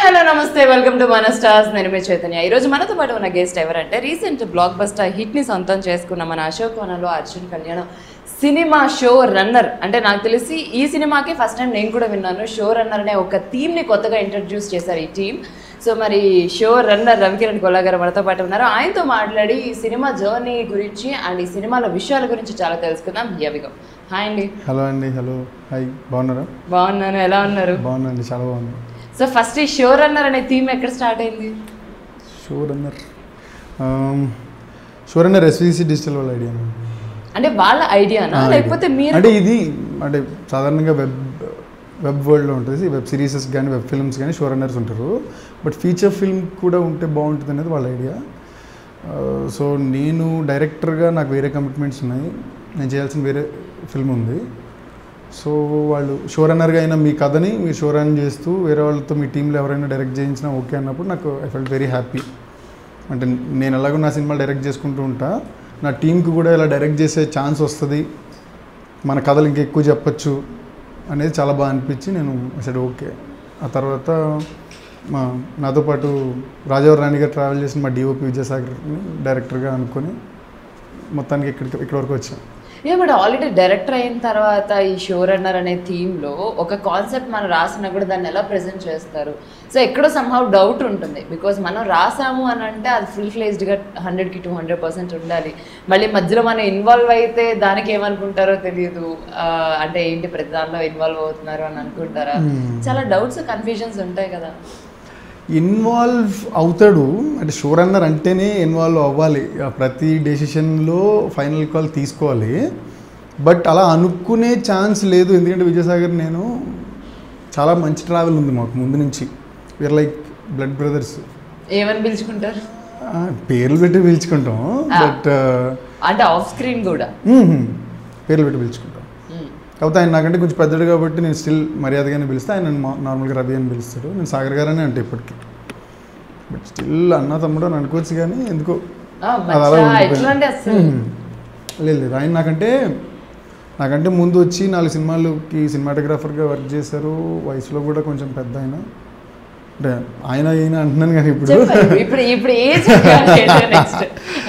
Hello నమస్తే welcome to మన stars నేను మీ చైతన్య ఈ రోజు మనతో పాటు ఉన్న గెస్ట్ ఎవరంటే రీసెంట్ బ్లాక్ బస్టర్ హిట్ ని సొంతం చేసుకున్న మన అశోక్ వనంలో Arjun Kalyan cinema show runner అంటే నాకు తెలిసి ఈ సినిమాకి ఫస్ట్ టైం నేను కూడా విన్నాను షో రన్నర్ అనే ఒక థీమ్ ని కొత్తగా ఇంట్రడ్యూస్ చేశారు ఈ టీం సో మరి షో రన్నర్ రవికిరణ్ కొల్లా గారు మనతో పాటు ఉన్నారు ఆయనతో మాట్లాడి ఈ సినిమా జర్నీ గురించి అండ్ ఈ సినిమాలో విషయాల గురించి చాలా తెలుసుకుందాం యవిగో హాయ్ అండి హలో అండి హలో హాయ్ బాగున్నారా బాగున్నాను ఎలా ఉన్నారు బాగున్నాండి చాలా బాగుంది సో ఫస్ట్ ఈ షో రన్నర్ అనే థీమ్ ఎక్కడ స్టార్ట్ అయింది show runner show runner SVC digital వాళ్ళ ఐడియా అంటే వాళ్ళ ఐడియానా లేకపోతే మీరు అంటే ఇది అంటే సాధారణంగా వెబ్ వెబ్ వరల్డ్లో ఉంటుంది వెబ్ సిరీసెస్ కానీ వెబ్ ఫిల్మ్స్ కానీ షో రన్నర్స్ ఉంటారు బట్ ఫీచర్ ఫిల్మ్ కూడా ఉంటే బాగుంటుంది అనేది వాళ్ళ ఐడియా సో నేను డైరెక్టర్గా నాకు వేరే కమిట్మెంట్స్ ఉన్నాయి నేను చేయాల్సిన వేరే ఫిల్మ్ ఉంది సో వాళ్ళు షో రన్నర్గా అయినా మీ కథని మీరు షో రన్ చేస్తూ వేరే వాళ్ళతో మీ టీంలో ఎవరైనా డైరెక్ట్ చేయించినా ఓకే అన్నప్పుడు నాకు ఐ ఫెల్ట్ వెరీ హ్యాపీ అంటే నేను ఎలాగో నా సినిమాలు డైరెక్ట్ చేసుకుంటూ ఉంటా నా టీంకి కూడా ఇలా డైరెక్ట్ చేసే ఛాన్స్ వస్తుంది మన కథలు ఇంకా ఎక్కువ చెప్పచ్చు అనేది చాలా బాగా అనిపించి నేను అసలు ఓకే ఆ తర్వాత మా నాతో పాటు రాజావర్ రాణి గారు ట్రావెల్ చేసిన మా డిఓపి విద్యాసాగర్ని డైరెక్టర్గా అనుకొని మొత్తానికి ఇక్కడికి ఇక్కడ వరకు వచ్చాను ఏ బట్ ఆల్రెడీ డైరెక్టర్ అయిన తర్వాత ఈ షో రన్నర్ అనే థీమ్లో ఒక కాన్సెప్ట్ మనం రాసినా కూడా దాన్ని ఎలా ప్రజెంట్ చేస్తారు సో ఎక్కడో సంహౌ డౌట్ ఉంటుంది బికాజ్ మనం రాసాము అని అంటే అది ఫుల్ ఫ్లేజ్డ్గా హండ్రెడ్కి టూ హండ్రెడ్ పర్సెంట్ ఉండాలి మళ్ళీ మధ్యలో మనం ఇన్వాల్వ్ అయితే దానికి ఏమనుకుంటారో తెలియదు ఆ, అంటే ఏంటి ప్రతి దానిలో ఇన్వాల్వ్ అవుతున్నారు అని అనుకుంటారా చాలా డౌట్స్ కన్ఫ్యూజన్స్ ఉంటాయి కదా ఇన్వాల్వ్ అవుతాడు అంటే షో రన్నర్ అంటేనే ఇన్వాల్వ్ అవ్వాలి ఆ ప్రతి డెసిషన్లో ఫైనల్ కాల్ తీసుకోవాలి బట్ అలా అనుకునే ఛాన్స్ లేదు ఎందుకంటే విజయసాగర్ నేను చాలా మంచి ట్రావెల్ ఉంది మాకు ముందు నుంచి వీఆర్ లైక్ బ్లడ్ బ్రదర్స్ ఏమని పిలుచుకుంటారు పేర్లు పెట్టి పిలుచుకుంటాం బట్ అంటే ఆఫ్ స్క్రీన్ కూడా పేర్లు పెట్టి పిలుచుకుంటాం మ్మ్. కాకపోతే ఆయన నాకంటే కొంచెం పెద్దడు కాబట్టి నేను స్టిల్ మర్యాదగానే పిలుస్తే ఆయన నన్ను మా- నార్మల్గా రవి అని పిలుస్తాడు నేను సాగర్ గారనే అంటే ఇప్పటికి బట్ స్టిల్ అన్న తమ్ముడు అని అనుకోవచ్చు కానీ ఎందుకో ఆ, అది అలా మచ్చా, ఉండిపోయింది. ఎట్లా అసలు మ్మ్. లేదు లేదు ఆయన నాకంటే నాకంటే ముందు వచ్చి నాలుగు సినిమాలకి సినిమాటోగ్రాఫర్గా వర్క్ చేశారు వయసులో కూడా కొంచెం పెద్ద ఆయన అంటే ఆయన ఈయన అంటున్నాను కానీ ఇప్పుడు చెప్పండి ఇప్పుడు ఇప్పుడు ఏజ్ నెక్స్ట్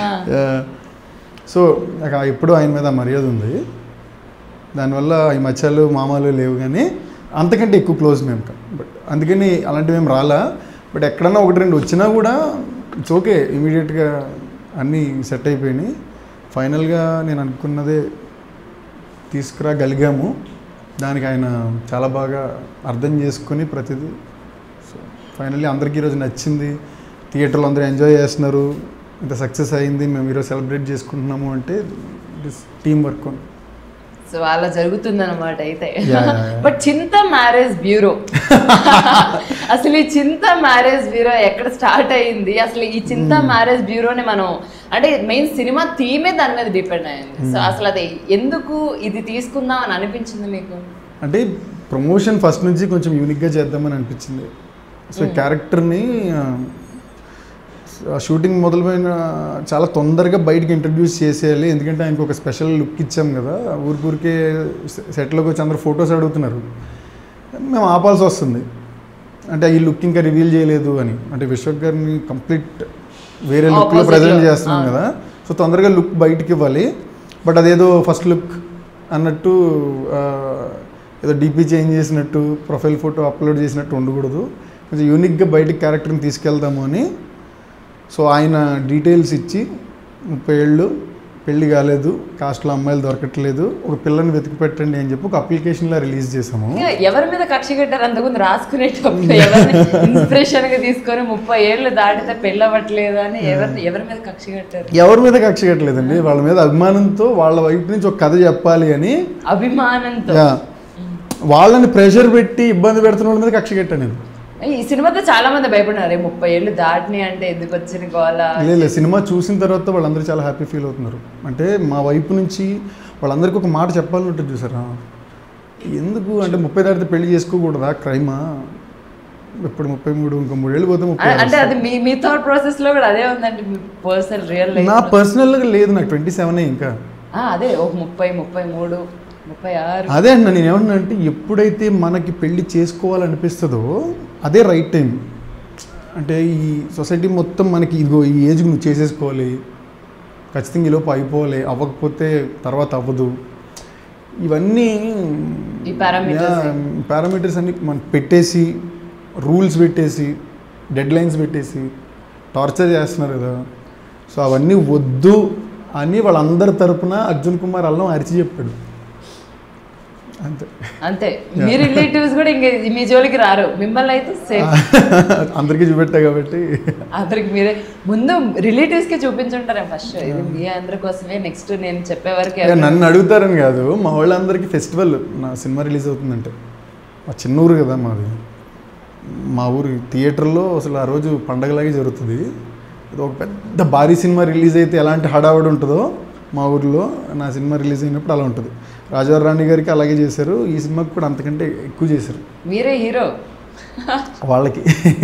సో నాకు ఆ ఎప్పుడు ఆయన మీద మర్యాద ఉంది దానివల్ల ఈ మచ్చలు మామలు లేవు కానీ అంతకంటే ఎక్కువ క్లోజ్ మేము కా- బట్ అందుకని అలాంటివి ఏం రాలా బట్ ఎక్కడన్నా ఒకటి రెండు వచ్చినా కూడా ఇట్స్ ఓకే ఇమీడియట్గా అన్నీ సెట్ అయిపోయినాయి ఫైనల్గా నేను అనుకున్నదే తీసుకురాగలిగాము దానికి ఆయన చాలా బాగా అర్థం చేసుకొని ప్రతిదీ సో ఫైనల్లీ అందరికీ ఈరోజు నచ్చింది థియేటర్లో అందరూ ఎంజాయ్ చేస్తున్నారు ఇంత సక్సెస్ అయింది మేము ఈరోజు సెలబ్రేట్ చేసుకుంటున్నాము అంటే దిస్ టీమ్ వర్క్ సో అలా జరుగుతుంది అనమాట అయితే Yeah, yeah, yeah. But Chinta marriage bureau అసలు ఈ చింత మ్యారేజ్ బ్యూరో ఎక్కడ స్టార్ట్ అయింది అసలు ఈ చింత మ్యారేజ్ బ్యూరోని మనం అంటే మెయిన్ సినిమా థీమే దాని మీద డిపెండ్ అయింది సో అసలు అది ఎందుకు ఇది తీసుకుందాం అని అనిపించింది మీకు అంటే ప్రమోషన్ ఫస్ట్ నుంచి కొంచెం యూనిక్గా చేద్దామని అనిపించింది సో క్యారెక్టర్ని షూటింగ్ మొదలుపోయిన చాలా తొందరగా బయటికి ఇంట్రడ్యూస్ చేసేయాలి ఎందుకంటే ఆయనకు ఒక స్పెషల్ లుక్ ఇచ్చాం కదా ఊరికూరికే సెట్లోకి వచ్చి అందరూ ఫొటోస్ అడుగుతున్నారు మేము ఆపాల్సి వస్తుంది అంటే ఈ లుక్ ఇంకా రివీల్ చేయలేదు అని అంటే విశ్వక్ గారిని కంప్లీట్ వేరే లుక్లో Opposite ప్రజెంట్ లో, చేస్తున్నాం ఆ. కదా సో తొందరగా లుక్ బయటికి ఇవ్వాలి బట్ అదేదో ఫస్ట్ లుక్ అన్నట్టు ఆ, ఏదో డీపీ చేంజ్ చేసినట్టు ప్రొఫైల్ ఫోటో అప్లోడ్ చేసినట్టు ఉండకూడదు కొంచెం యూనిక్గా బయటికి క్యారెక్టర్ని తీసుకెళ్దాము అని సో ఆయన డీటెయిల్స్ ఇచ్చి ముప్పై ఏళ్ళు పెళ్లి కాలేదు కాస్ట్లో అమ్మాయిలు దొరకట్లేదు ఒక పిల్లని వెతికి పెట్టండి అని చెప్పి ఒక అప్లికేషన్లో రిలీజ్ చేసాము ఇంకా ఎవరి మీద కక్ష కట్టారు అంతకుముందు రాసుకునేటప్పుడు ఎవరిని ఇన్స్పిరేషన్ గా తీసుకొని ముప్పై ఏళ్ళు దాటితే పెళ్ళవట్లేదు అని ఎవరిని ఎవరి మీద కక్ష కట్టారు ఎవరి మీద కక్ష కట్టలేదండి వాళ్ళ మీద అభిమానంతో వాళ్ళ వైపు నుంచి ఒక కథ చెప్పాలి అని అభిమానంతో యా. వాళ్ళని ప్రెషర్ పెట్టి ఇబ్బంది పెడుతున్న వాళ్ళ మీద కక్ష కట్టాను నేను ఈ సినిమాతో చాలా మంది భయపడినారు "ఏ, ముప్పై ఏళ్ళు దాటిని అంటే ఎందుకు వచ్చిన గోల లేదు లేదు సినిమా చూసిన తర్వాత వాళ్ళందరూ చాలా హ్యాపీ ఫీల్ అవుతున్నారు అంటే మా వైపు నుంచి వాళ్ళందరికీ ఒక మాట చెప్పాలని ఉంటుంది చూసారా ఎందుకు అంటే ముప్పై దాటితే పెళ్లి చేసుకోకూడదా క్రైమా ఇప్పుడు ముప్పై మూడు ఇంకో మూడేళ్ళు పోతే ముప్పై అ- అంటే అది మీ మీ థాట్ ప్రాసెస్ లో కూడా అదే ఉందండి మీ పర్సనల్ రియల్ లైఫ్ నా పర్సనల్గా లేదు నాకు ట్వంటీ సెవెన్ ఇంకా అదే ఒక ముప్పై ముప్పై మూడు ముప్పై ఆరు అదే అన్న నేను ఏమన్నా అంటే ఎప్పుడైతే మనకి పెళ్లి చేసుకోవాలనిపిస్తుందో అదే రైట్ టైం అంటే ఈ సొసైటీ మొత్తం మనకి ఇదిగో ఈ ఏజ్ నువ్వు చేసేసుకోవాలి ఖచ్చితంగా ఈలోపు అయిపోవాలి అవ్వకపోతే తర్వాత అవ్వదు ఇవన్నీ ఈ parameters. పారామీటర్స్ అన్ని మనం పెట్టేసి రూల్స్ పెట్టేసి డెడ్ లైన్స్ పెట్టేసి టార్చర్ చేస్తున్నారు కదా సో అవన్నీ వద్దు అని వాళ్ళందరి తరపున అర్జున్ కుమార్ అల్లం అరిచి చెప్పాడు అంతే అంతే మీ రిలేటివ్స్ కూడా ఇంకా మీ జోలికి రారు మిమ్మల్ని అయితే సేఫ్ అందరికీ చూపెట్టా కాబట్టి అందరికి మీరే ముందు రిలేటివ్స్ కి చూపించుంటారు ఫస్ట్ ఇది మీ అందరి కోసమే నెక్స్ట్ నేను చెప్పే వరకు ఏ, నన్ను అడుగుతారని కాదు మా వాళ్ళందరికీ ఫెస్టివల్ నా సినిమా రిలీజ్ అవుతుందంటే మా చిన్న ఊరు కదా మాది మా ఊరు థియేటర్లో అసలు ఆ రోజు పండగలాగే జరుగుతుంది ఇది ఒక పెద్ద భారీ సినిమా రిలీజ్ అయితే ఎలాంటి హడావుడి ఉంటుందో మా ఊర్లో నా సినిమా రిలీజ్ అయినప్పుడు అలా ఉంటుంది రాజావారి రాణి గారికి అలాగే చేశారు ఈ సినిమాకి కూడా అంతకంటే ఎక్కువ చేశారు మీరే హీరో వాళ్ళకి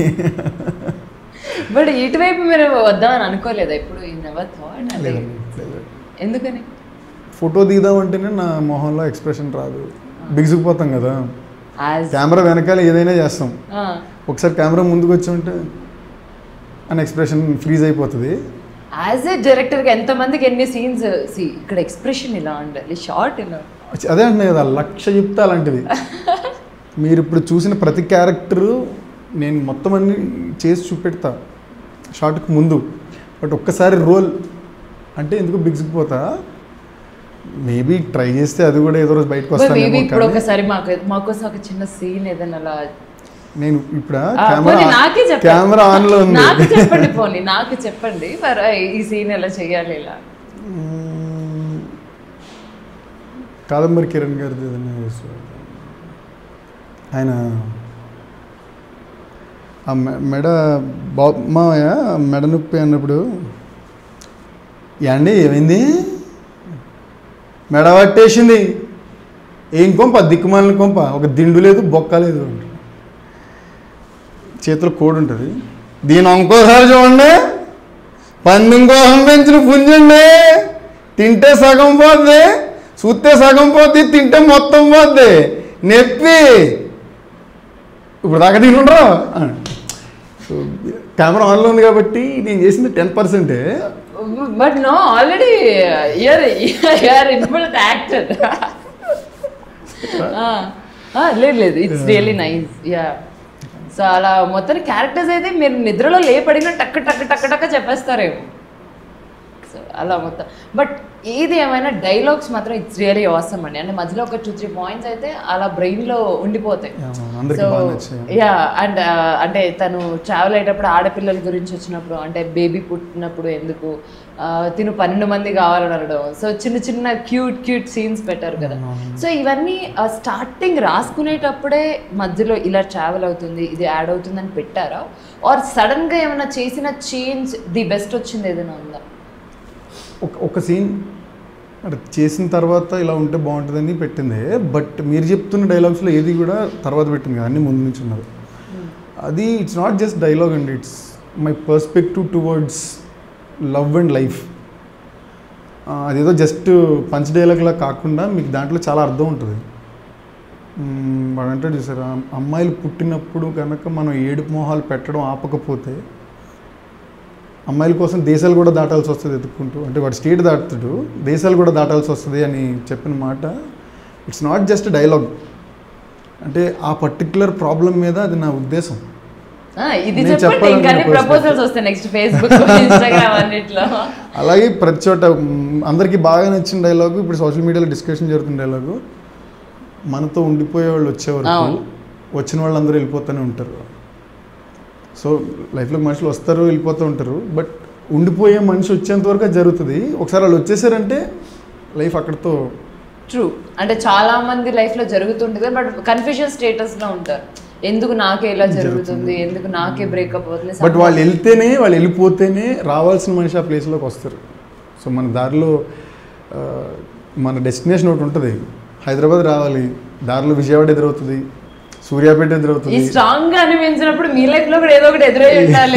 బట్ ఇటువైపు మీరు వద్దామని అనుకోలేదా ఇప్పుడు ఈ నెవర్ థాట్ లేదండి, లేదు. ఎందుకని ఫోటో దిగుదామంటేనే నా మొహంలో ఎక్స్ప్రెషన్ రాదు బిగుసుకుపోతాం కదా యాజ్ కెమెరా వెనకాల ఏదైనా చేస్తాం ఒకసారి కెమెరా ముందుకు వచ్చి ఉంటే అని ఎక్స్ప్రెషన్ ఫ్రీజ్ అయిపోతుంది యాజ్ ఎ డైరెక్టర్ గా ఎంత మందికి ఎన్ని సీన్స్ ఇక్కడ ఎక్స్ప్రెషన్ ఇలా ఉండాలి షార్ట్ ఇలా అదే అంటున్నాయి కదా లక్ష చెప్తే అలాంటిది మీరు ఇప్పుడు చూసిన ప్రతి క్యారెక్టరు నేను మొత్తం అన్ని చేసి చూపెడతా షార్ట్కి ముందు బట్ ఒక్కసారి రోల్ అంటే ఎందుకు బిగుసుకుపోతా మేబీ ట్రై చేస్తే అది కూడా ఏదో రోజు బయటకు మేబీ వస్తాను ఇప్పుడు ఒకసారి మాకు మాకోసం ఒక చిన్న సీన్ ఏదైనా అలా నేను ఇప్పుడు ఆ, పోనీ నాకే కెమెరా చెప్పండి. కెమెరా ఆన్లో ఉంది నాకు చెప్పండి పోనీ నాకు చెప్పండి మరి ఈ సీన్ ఎలా చేయాలి ఇలా మ్మ్. కాదంబరి కిరణ్ గారిది ఏదైనా చేస్తారు. ఆయన ఆ మె- మెడ బా మావయ్య మెడ నొప్పి అన్నప్పుడు యాండి ఏమైంది మెడ పట్టేసింది ఏం కొంప దిక్కుమాలిన కొంప ఒక దిండు లేదు బొక్క లేదు అంటారు. చేతిలో కోడి ఉంటుంది దీని ఇంకోసారి చూడండి పందెం కోసం పెంచిన పుంజండి తింటే సగం పోద్ది చూస్తే సగం పోద్ది తింటే మొత్తం పోద్ది నొప్పి ఇప్పుడు దాకా తినుండ్రా సో కెమెరా ఆన్లో ఉంది కాబట్టి నేను చేసింది టెన్ పర్సెంటే but no already you're you're ఇన్ఫుల్ యాక్టర్ లేదు లేదు it's really nice yeah so అలా మొత్తం క్యారెక్టర్స్ అయితే మీరు నిద్రలో లేపడినా టక్ టక్ టక్ టక్ చెప్పేస్తారేమో సో అలా మొత్తం బట్ ఏది ఏమైనా డైలాగ్స్ మాత్రం ఇట్స్ రియలీ అవసరం అండి అంటే మధ్యలో ఒక టూ త్రీ పాయింట్స్ అయితే అలా బ్రెయిన్లో ఉండిపోతాయి అందరికి సో బాగా నచ్చాయి యా అండ్ అంటే తను ట్రావెల్ అయ్యేటప్పుడు ఆడపిల్లల గురించి వచ్చినప్పుడు అంటే బేబీ పుట్టినప్పుడు ఎందుకు ఆ, తిను పన్నెండు మంది కావాలని అనడం సో చిన్న చిన్న క్యూట్ క్యూట్ సీన్స్ పెట్టారు కదా సో ఇవన్నీ స్టార్టింగ్ రాసుకునేటప్పుడే మధ్యలో ఇలా ట్రావెల్ అవుతుంది ఇది యాడ్ అవుతుంది అని పెట్టారా ఆర్ సడన్గా ఏమైనా చేసిన చేంజ్ ది బెస్ట్ వచ్చింది ఏదైనా ఉందా ఒక ఒక సీన్ అంటే చేసిన తర్వాత ఇలా ఉంటే బాగుంటుందని పెట్టింది బట్ మీరు చెప్తున్న డైలాగ్స్లో ఏది కూడా తర్వాత పెట్టింది కదా అన్ని ముందు నుంచి ఉన్నది అది ఇట్స్ నాట్ జస్ట్ డైలాగ్ అండి it's my perspective towards love and life అదేదో జస్ట్ పంచ్ డైలాగ్లా కాకుండా మీకు దాంట్లో చాలా అర్థం ఉంటుంది మ్మ్, వాడు అంటాడు చూసారా అమ్మాయిలు పుట్టినప్పుడు కనుక మనం ఏడుపు మొహాలు పెట్టడం ఆపకపోతే అమ్మాయిల కోసం దేశాలు కూడా దాటాల్సి వస్తుంది ఎత్తుక్కుంటూ అంటే వాడు స్టేట్ దాటుతాడు దేశాలు కూడా దాటాల్సి వస్తుంది అని చెప్పిన మాట ఇట్స్ నాట్ జస్ట్ డైలాగ్ అంటే ఆ పర్టికులర్ ప్రాబ్లం మీద అది నా ఉద్దేశం ఆ, ఇది నేను చెప్పండి చెప్పాలనుకున్న ఇంకా perspective. ప్రపోజల్స్ వస్తాయి నెక్స్ట్ ఫేస్బుక్ ఇన్స్టాగ్రామ్ అన్నిట్లో అలాగే ప్రతి చోట మ్, అందరికీ బాగా నచ్చిన డైలాగు ఇప్పుడు సోషల్ మీడియాలో డిస్కషన్ జరుగుతున్న డైలాగు మనతో ఉండిపోయే వాళ్ళు వచ్చేవరకు అవును. వచ్చిన వాళ్ళందరూ వెళ్ళిపోతూనే ఉంటారు సో లైఫ్లో మనుషులు వస్తారు వెళ్ళిపోతూ ఉంటారు బట్ ఉండిపోయే మనిషి వచ్చేంత వరకు అది జరుగుతుంది ఒకసారి వాళ్ళు వచ్చేసారంటే లైఫ్ అక్కడితో ట్రూ అంటే చాలా మంది లైఫ్ లో జరుగుతుంటుంది బట్ కన్ఫ్యూజన్ స్టేటస్ లో ఉంటారు ఎందుకు నాకే ఇలా జరుగుతుంది ఎందుకు నాకే బ్రేకప్ అవుతుంది బట్ వాళ్ళు వెళ్తేనే వాళ్ళు వెళ్ళిపోతేనే రావాల్సిన మనిషి ఆ ప్లేస్లోకి వస్తారు సో మన దారిలో ఆ, మన డెస్టినేషన్ ఒకటి ఉంటుంది హైదరాబాద్ రావాలి దారిలో విజయవాడ ఎదురవుతుంది సూర్యాపేట ఈ ఎదురవుతుంది స్ట్రాంగ్ గా అనిపించినప్పుడు మీ లైఫ్ లో కూడా ఏదో ఒకటి ఎదురై ఉండాలి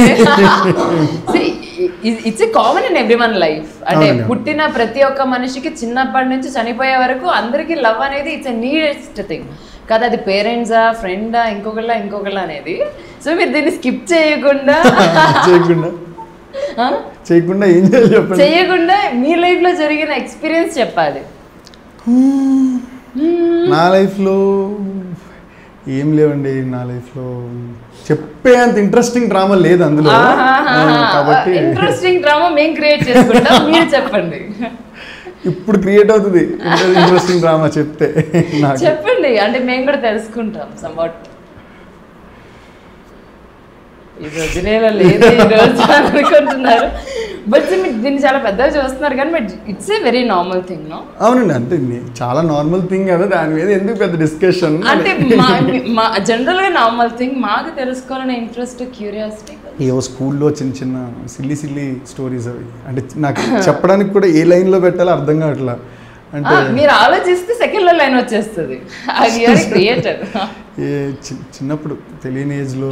it's a common in every one life అంటే అవునండి. పుట్టిన ప్రతి ఒక్క మనిషికి చిన్నప్పటి నుంచి చనిపోయే వరకు అందరికీ లవ్ అనేది ఇట్స్ ఎ నీడెస్ట్ థింగ్ కదా అది పేరెంట్సా ఫ్రెండా ఇంకొకళ్ళ ఇంకొకళ్ళ అనేది సో మీరు దీన్ని స్కిప్ చేయకుండా చేయకుండా ఆ? చేయకుండా ఏం చేయాలి చెప్పండి చేయకుండా మీ లైఫ్ లో జరిగిన ఎక్స్పీరియన్స్ చెప్పాలి నా లైఫ్లో ఏం లేవండి నా లైఫ్లో చెప్పే అంత ఇంట్రెస్టింగ్ డ్రామా లేదు అందులో ఆ, కాబట్టి ఇంట్రెస్టింగ్ డ్రామా మేము క్రియేట్ చేసుకుంటాం మీరు చెప్పండి ఇప్పుడు క్రియేట్ అవుతుంది ఇంట్రెస్టింగ్ డ్రామా చెప్తే నాకు చెప్పండి అంటే మేము కూడా తెలుసుకుంటాం సంవాట్ ఇది వదిలేలా లేదు ఈ రోజు అని అనుకుంటున్నారు బట్ మీరు దీన్ని చాలా పెద్దగా చూస్తున్నారు కానీ but it's a very normal thing no అవునండి అంటే నే- చాలా నార్మల్ థింగ్ కదా దాని మీద ఎందుకు పెద్ద డిస్కషన్ అంటే మా మా జనరల్ గా నార్మల్ థింగ్ మాకు తెలుసుకోవాలనే ఇంట్రెస్ట్ క్యూరియాసిటీ ఏవో స్కూల్లో చిన్న చిన్న సిల్లి సిల్లి స్టోరీస్ అవి అంటే నాకు చెప్పడానికి కూడా ఏ లైన్లో పెట్టాలో అర్థం కావట్లా అంటే మీరు ఆలోచిస్తే సెకండ్ లో లైన్ వచ్చేస్తుంది అది క్రియేటర్ ఏ చి- చిన్నప్పుడు తెలియని ఏజ్లో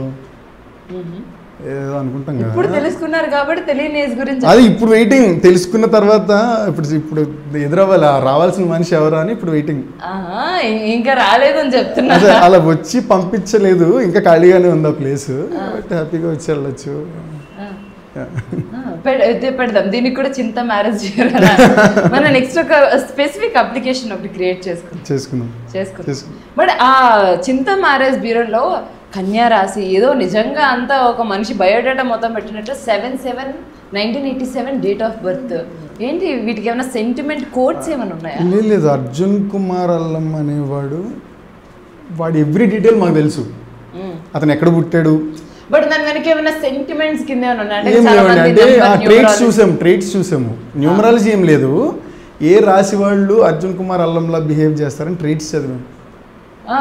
ఏదో అనుకుంటాం ఇప్పుడు కదా తెలుసుకున్నారు కాబట్టి తెలియని ఏజ్ గురించి అది ఇప్పుడు వెయిటింగ్ తెలుసుకున్న తర్వాత ఇప్పుడు ఇప్పుడు ఎదురవ్వాలి ఆ రావాల్సిన మనిషి ఎవరు అని ఇప్పుడు వెయిటింగ్ ఆహా, ఇం- ఇంకా రాలేదని చెప్తున్నా అదే అలా వచ్చి పంపించలేదు ఇంకా ఖాళీగానే ఉంది ఆ ప్లేస్ బట్ హ్యాపీగా వచ్చి వెళ్ళొచ్చు ఆ, పెడ- అయితే పెడదాం దీనికి కూడా చింత మ్యారేజ్ చేయాలి మన నెక్స్ట్ ఒక స్పెసిఫిక్ అప్లికేషన్ ఒకటి క్రియేట్ చేసుకుందాం చేసుకున్నాం చేసుకుందాం చేసుకున్నాం బట్ ఆ చింత మ్యారేజ్ బ్యూరోలో కన్యా రాశి ఏదో నిజంగా అంతా ఒక మనిషి బయోడేటా మొత్తం పెట్టినట్టు seven seven nineteen eighty seven date of birth ఏంటి వీటికి ఏమైనా సెంటిమెంట్ కోడ్స్ ఏమైనా ఉన్నాయా లేదు లేదు అర్జున్ కుమార్ అల్లం అనేవాడు వాడి ఎవ్రీ డీటెయిల్ మాకు తెలుసు అతను ఎక్కడ పుట్టాడు బట్ దాని వెనక ఏమైనా సెంటిమెంట్స్ కింద ఏమైనా ఉన్నాయా? అంటే ఏం చాలా లేవండి మంది అంటే number, ఆ ట్రేట్స్ numerology- చూసాము ట్రేట్స్ చూసాము న్యూమరాలజీ ఏం లేదు ఏ రాశి వాళ్ళు అర్జున్ కుమార్ అల్లంలా బిహేవ్ చేస్తారని ట్రేట్స్ చదివాము ఆ,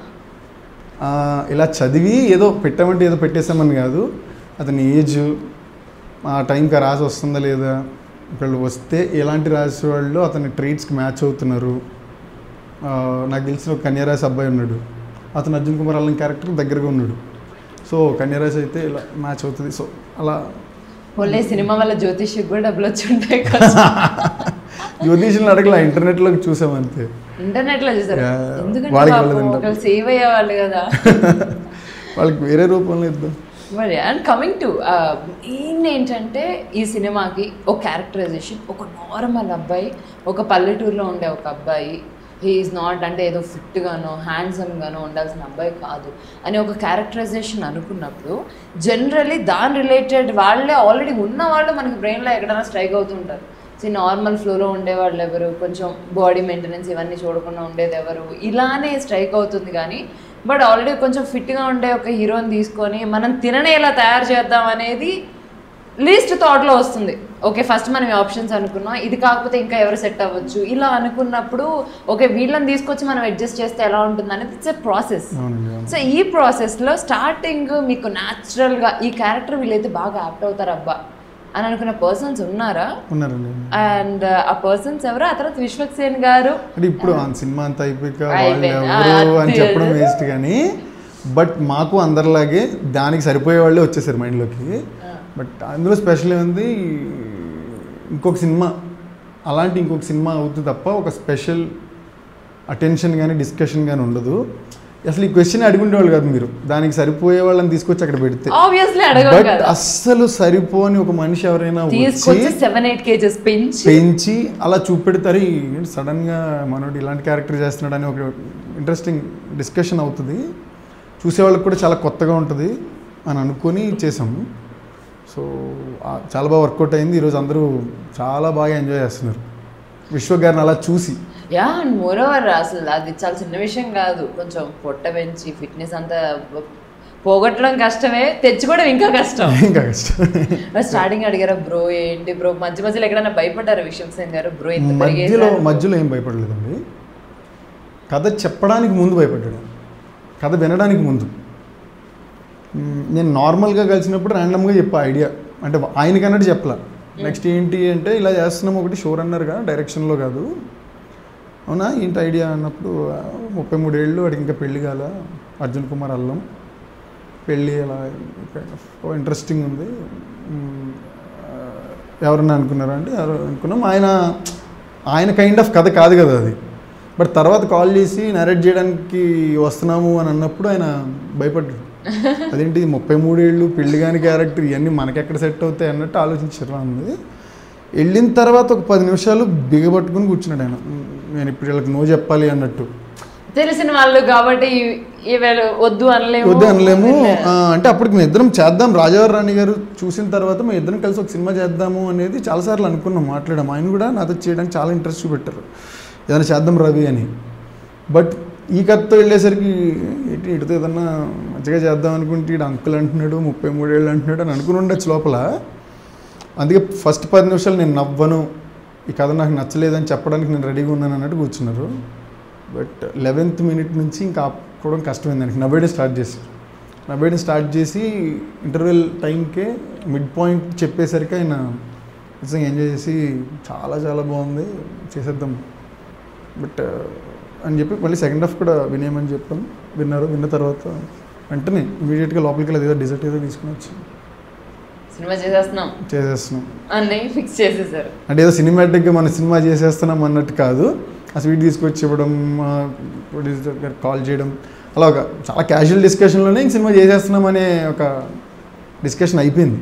ఆ, ఇలా చదివి ఏదో పెట్టామంటే ఏదో పెట్టేసామని కాదు అతని ఏజ్ ఆ టైంకి ఆ రాసి వస్తుందా లేదా ఒకళ్ళు వస్తే ఎలాంటి రాసి వాళ్ళు అతని ట్రేట్స్కి మ్యాచ్ అవుతున్నారు ఆ, నాకు తెలిసిన ఒక కన్యారాశి అబ్బాయి ఉన్నాడు అతను అర్జున్ కుమార్ అల్లం క్యారెక్టర్ దగ్గరగా ఉన్నాడు సో కన్యారాశి అయితే ఇలా మ్యాచ్ అవుతుంది సో అలా ఓన్లీ సినిమా వల్ల జ్యోతిష్కి కూడా డబ్బులు వచ్చి ఉంటాయి కొంచెం. జ్యోతిషులను అడగల ఇంటర్నెట్లో చూసాం అంతే ఇంటర్నెట్ లో చూసారు Yeah, ఎందుకంటే వాళ్ళకి పాపం వెళ్ళదంట. ఒకళ్ళు సేవ్ అయ్యేవాళ్ళు కదా వాళ్ళకి వేరే రూపంలో ఇద్దాం మరి అండ్ కమింగ్ టు మెయిన్ ఏంటంటే ఈ సినిమాకి ఒక క్యారెక్టరైజేషన్ ఒక నార్మల్ అబ్బాయి ఒక పల్లెటూరులో ఉండే ఒక అబ్బాయి హీఈస్ నాట్ అంటే ఏదో ఫిట్గానో హ్యాండ్సమ్గానో ఉండాల్సిన అబ్బాయి కాదు అని ఒక క్యారెక్టరైజేషన్ అనుకున్నప్పుడు జనరలీ దాని రిలేటెడ్ వాళ్ళే ఆల్రెడీ ఉన్న వాళ్ళు మనకి బ్రెయిన్లో ఎక్కడైనా స్ట్రైక్ అవుతుంటారు సో నార్మల్ ఫ్లోలో ఉండేవాళ్ళు ఎవరు కొంచెం బాడీ మెయింటెనెన్స్ ఇవన్నీ చూడకుండా ఉండేది ఎవరు ఇలానే స్ట్రైక్ అవుతుంది కానీ బట్ ఆల్రెడీ కొంచెం ఫిట్గా ఉండే ఒక హీరోని తీసుకొని మనం తిననే ఎలా తయారు చేద్దాం అనేది లీస్ట్ థాట్లో వస్తుంది ఓకే ఫస్ట్ మనం ఆప్షన్స్ అనుకున్నాం ఇది కాకపోతే ఇంకా ఎవరు సెట్ అవ్వచ్చు ఇలా అనుకున్నప్పుడు ఓకే వీళ్ళని తీసుకొచ్చి మనం అడ్జస్ట్ చేస్తే ఎలా ఉంటుంది అనేది ఇట్స్ ఎ ప్రాసెస్ అవునండి అవును. సో ఈ ప్రాసెస్లో స్టార్టింగ్ మీకు న్యాచురల్గా ఈ క్యారెక్టర్ వీళ్ళైతే బాగా యాప్ట్ అవుతారు అబ్బా అని అనుకున్న పర్సన్స్ ఉన్నారా ఉన్నారండి అండ్ ఆ పర్సన్స్ ఎవరు ఆ తర్వాత విశ్వక్సేన్ గారు అంటే ఇప్పుడు ఆ సినిమా అంతా అయిపోయాక వాళ్ళు అయిపోయింది. ఆ, ఎవరు అని అది చెప్పడం అది. వేస్ట్ కానీ బట్ మాకు అందరిలాగే దానికి సరిపోయే వాళ్ళే వచ్చేసారు మైండ్లోకి బట్ అందులో స్పెషల్ ఏముంది ఇంకొక సినిమా అలాంటి ఇంకొక సినిమా అవుతుంది తప్ప ఒక స్పెషల్ అటెన్షన్ కానీ డిస్కషన్ కానీ ఉండదు అసలు ఈ క్వశ్చన్ అడుగుండేవాళ్ళు కాదు మీరు దానికి సరిపోయే వాళ్ళని తీసుకొచ్చి అక్కడ పెడితే ఆబ్వియస్లీ అడగదు బట్ కదా అస్సలు సరిపోని ఒక మనిషి ఎవరైనా తీసుకొచ్చి వచ్చి సెవెన్ ఎయిట్ కేజెస్ పెంచి పెంచి అలా చూపెడతారు ఏంటి సడన్గా మనోడు ఇలాంటి క్యారెక్టర్ చేస్తున్నాడు అని ఒక ఇంట్రెస్టింగ్ డిస్కషన్ అవుతుంది చూసేవాళ్ళకి కూడా చాలా కొత్తగా ఉంటుంది అని అనుకొని చేసాము సో ఆ, చాలా బాగా వర్కౌట్ అయింది ఈరోజు అందరూ చాలా బాగా ఎంజాయ్ చేస్తున్నారు విశ్వ గారిని అలా చూసి యా అండ్ మోర్ ఓవర్ అసలు అది చాలా చిన్న విషయం కాదు కొంచెం పొట్ట పెంచి ఫిట్నెస్ అంతా పోగొట్టడం కష్టమే తెచ్చుకోవడం ఇంకా కష్టం ఇంకా కష్టం స్టార్టింగ్ అడిగారా బ్రో ఏంటి బ్రో మధ్య మధ్యలో ఎక్కడైనా భయపడ్డారు విషయం సేన్ గారు బ్రో ఇంత మధ్యలో పెరిగేసారు మధ్యలో ఏం భయపడలేదండి కథ చెప్పడానికి ముందు భయపడ్డాడు కథ వినడానికి ముందు మ్, నేను నార్మల్గా కలిసినప్పుడు ర్యాండమ్గా చెప్పా ఐడియా అంటే ఆయనకన్నట్టు చెప్పలా నెక్స్ట్ ఏంటి అంటే ఇలా చేస్తున్నాం ఒకటి షో రన్నర్గా డైరెక్షన్లో కాదు అవునా ఏంటి ఐడియా అన్నప్పుడు ఆ, ముప్పై మూడేళ్ళు వాడికి ఇంకా పెళ్లి కాల అర్జున్ కుమార్ అల్లం పెళ్ళి అలా ఇంట్రెస్టింగ్ ఉంది మ్, ఆ, ఎవరన్నా అనుకున్నారా అంటే ఎవరు అనుకున్నాం ఆయన ఆయన కైండ్ ఆఫ్ కథ కాదు కదా అది బట్ తర్వాత కాల్ చేసి నరేట్ చేయడానికి వస్తున్నాము అని అన్నప్పుడు ఆయన భయపడ్డాడు అదేంటి ముప్పై మూడేళ్ళు పెళ్లి కాని క్యారెక్టర్ ఇవన్నీ మనకెక్కడ సెట్ అవుతాయి అన్నట్టు ఆలోచించారు ఉంది వెళ్ళిన తర్వాత ఒక పది నిమిషాలు బిగబట్టుకుని కూర్చున్నాడు ఆయన నేను ఇప్పుడు వీళ్ళకి నో చెప్పాలి అన్నట్టు తెలిసిన వాళ్ళు కాబట్టి ఈ- ఈ వేళ వద్దు అనలేము వద్దు అనలేము ఆ, అంటే అప్పటికి మేము ఇద్దరం చేద్దాం రాజావారి రాణి గారు చూసిన తర్వాత మేము ఇద్దరం కలిసి ఒక సినిమా చేద్దాము అనేది చాలాసార్లు అనుకున్నాం మాట్లాడాం ఆయన కూడా నాతో చేయడానికి చాలా ఇంట్రెస్ట్ చూపెట్టారు ఏదైనా చేద్దాం రవి అని బట్ ఈ కథతో వెళ్ళేసరికి ఏంటి ఇటుతో ఏదన్నా మంచిగా చేద్దాం అనుకుంటే ఇటు అంకుల్ అంటున్నాడు ముప్పై మూడేళ్ళు అంటున్నాడు అని అనుకుని ఉండొచ్చు లోపల అందుకే ఫస్ట్ పది నిమిషాలు నేను నవ్వను ఈ కథ నాకు నచ్చలేదని చెప్పడానికి నేను రెడీగా ఉన్నాను అన్నట్టు కూర్చున్నారు బట్ లెవెన్త్ మినిట్ నుంచి ఇంకా ఆపుకోవడం కష్టమైంది దానికి నవ్వేయడం స్టార్ట్ చేశారు నవ్వేయడం స్టార్ట్ చేసి ఇంటర్వెల్ టైంకే మిడ్ పాయింట్ చెప్పేసరికి ఆయన నిజంగా ఎంజాయ్ చేసి చాలా చాలా బాగుంది చేసేద్దాం బట్ అని చెప్పి మళ్ళీ సెకండ్ హాఫ్ కూడా వినేయమని చెప్పాం విన్నారు విన్న తర్వాత వెంటనే ఇమీడియట్గా లోపలికి వెళ్ళి ఏదో డిజర్ట్ ఏదో తీసుకుని వచ్చి సినిమా చేసేస్తున్నాం చేసేస్తున్నాం అని ఫిక్స్ చేసేసారు అంటే ఏదో సినిమాటిక్గా మన సినిమా చేసేస్తున్నాం అన్నట్టు కాదు ఆ స్వీట్ తీసుకొచ్చి ఇవ్వడం ప్రొడ్యూసర్ గారు కాల్ చేయడం అలా ఒక చాలా క్యాజువల్ డిస్కషన్లోనే ఇంక సినిమా చేసేస్తున్నాం అనే ఒక డిస్కషన్ అయిపోయింది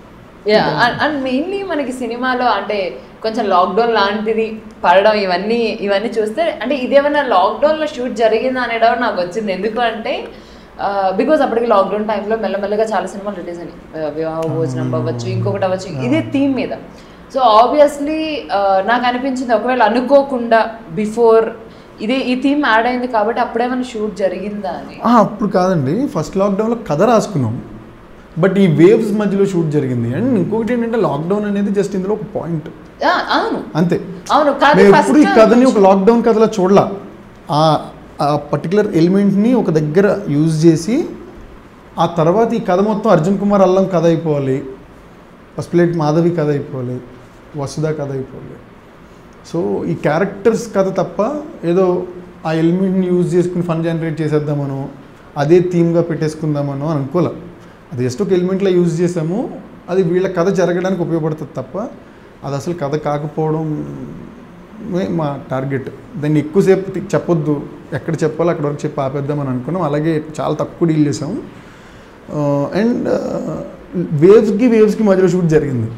అండ్ మెయిన్లీ మనకి సినిమాలో అంటే కొంచెం లాక్డౌన్ లాంటిది పడడం ఇవన్నీ ఇవన్నీ చూస్తే అంటే ఇదేమన్నా లాక్డౌన్లో షూట్ జరిగిందా అనే డౌట్ నాకు వచ్చింది ఎందుకు అంటే బికాజ్ అప్పటికి లాక్డౌన్ టైంలో మెల్లమెల్లగా చాలా సినిమాలు రిలీజ్ అయినాయి ఆ, వివాహ భోజనం అవ్వచ్చు ఇంకొకటి అవ్వచ్చు ఇదే థీమ్ మీద సో ఆబ్వియస్లీ నాకు అనిపించింది ఒకవేళ అనుకోకుండా బిఫోర్ ఇదే ఈ థీమ్ యాడ్ అయింది కాబట్టి అప్పుడేమైనా షూట్ జరిగిందా అని ఆ, అప్పుడు కాదండి ఫస్ట్ లాక్డౌన్లో కథ రాసుకున్నాం బట్ ఈ వేవ్స్ మధ్యలో షూట్ జరిగింది అండ్ ఇంకొకటి ఏంటంటే లాక్డౌన్ అనేది జస్ట్ ఇందులో ఒక పాయింట్ ఆ, అవును అంతే అవును కాదు మేము ఫస్ట్ ఎప్పుడు ఈ కథని ఒక లాక్డౌన్ కథలో చూడలా ఆ ఆ పర్టికులర్ ఎలిమెంట్ని ఒక దగ్గర యూజ్ చేసి ఆ తర్వాత ఈ కథ మొత్తం అర్జున్ కుమార్ అల్లం కథ అయిపోవాలి ఫస్ట్ ప్లేట్ మాధవి కథ అయిపోవాలి వసుధ కథ అయిపోవాలి సో ఈ క్యారెక్టర్స్ కథ తప్ప ఏదో ఆ ఎలిమెంట్ని యూజ్ చేసుకుని ఫన్ జనరేట్ చేసేద్దామనో అదే థీమ్గా పెట్టేసుకుందామనో అని అనుకోలే అది జస్ట్ ఒక ఎలిమెంట్లో యూజ్ చేసాము అది వీళ్ళ కథ జరగడానికి ఉపయోగపడుతుంది తప్ప అది అసలు కథ కాకపోవడం మా టార్గెట్ దాన్ని ఎక్కువసేపు తి- చెప్పొద్దు ఎక్కడ చెప్పాలో అక్కడ వరకు చెప్పి ఆపేద్దామని అనుకున్నాం అలాగే చాలా తక్కువ డీల్ చేసాం అండ్ వేవ్స్కి వేవ్స్కి మధ్యలో షూట్ జరిగింది